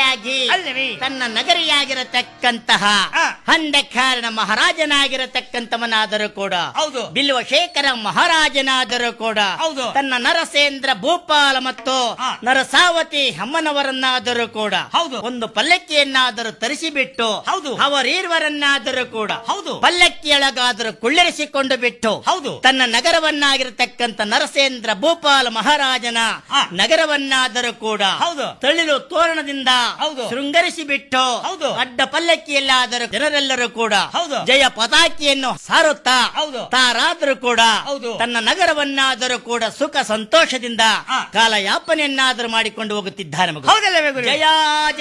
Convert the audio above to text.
ನಗರಿಯಾಗಿ ಅಲ್ಲವೇ? ತನ್ನ ನಗರಿಯಾಗಿರತಕ್ಕಂತಹ ಆ. ಹಂದಕಾರನ ಮಹಾರಾಜನಾಗಿರತಕ್ಕಂತವನಾದರೂ ಕೂಡ ಹೌದು. ಬಿಲ್ವಶೇಖರ ಮಹಾರಾಜನಾದರೂ ಕೂಡ ಹೌದು. ತನ್ನ ನರಸೇಂದ್ರ ಭೂಪಾಲ ಮತ್ತು ಆ. ನರಸಾವತಿ ಅಮ್ಮನವರನ್ನಾದರೂ ಕೂಡ ಹೌದು. ಒಂದು ಪಲ್ಲಕ್ಕಿಯನ್ನಾದರೂ ತರಿಸಿಬಿಟ್ಟು ಹೌದು. ಅವರೀರ್ವರನ್ನಾದರೂ ಕೂಡ ಹೌದು. ಪಲ್ಲಕ್ಕಿಯೊಳಗಾದರೂ ಕುಳ್ಳಿರಿಸಿಕೊಂಡು ಬಿಟ್ಟು ಹೌದು. ತನ್ನ ನಗರವನ್ನಾಗಿರತಕ್ಕಂತ ನರಸೇಂದ್ರ ಭೂಪಾಲ ಮಹಾರಾಜನ ಆ. ನಗರವನ್ನಾದರೂ ಕೂಡ ಹೌದು. ತಳಿರು ತೋರಣದಿಂದ ಹೌದು. ಶೃಂಗರಿಸಿ ಬಿಟ್ಟು ಹೌದು. ಅಡ್ಡ ಪಲ್ಲಕ್ಕಿಯಲ್ಲಾದರೂ ಜನರೆಲ್ಲರೂ ಕೂಡ ಹೌದು. ಜಯ ಪತಾಕಿಯನ್ನು ಸಾರುತ್ತಾ ಹೌದು. ತಾರಾದರೂ ಕೂಡ ಹೌದು. ತನ್ನ ನಗರವನ್ನಾದರೂ ಕೂಡ ಸುಖ ಸಂತೋಷದಿಂದ ಆ. ಕಾಲಯಾಪನೆಯನ್ನಾದರೂ ಮಾಡಿಕೊಂಡು ಹೋಗುತ್ತಿದ್ದಾರೆ ಮಗು ಹೌದಲ್ಲವೇ ಗುರು ಜಯ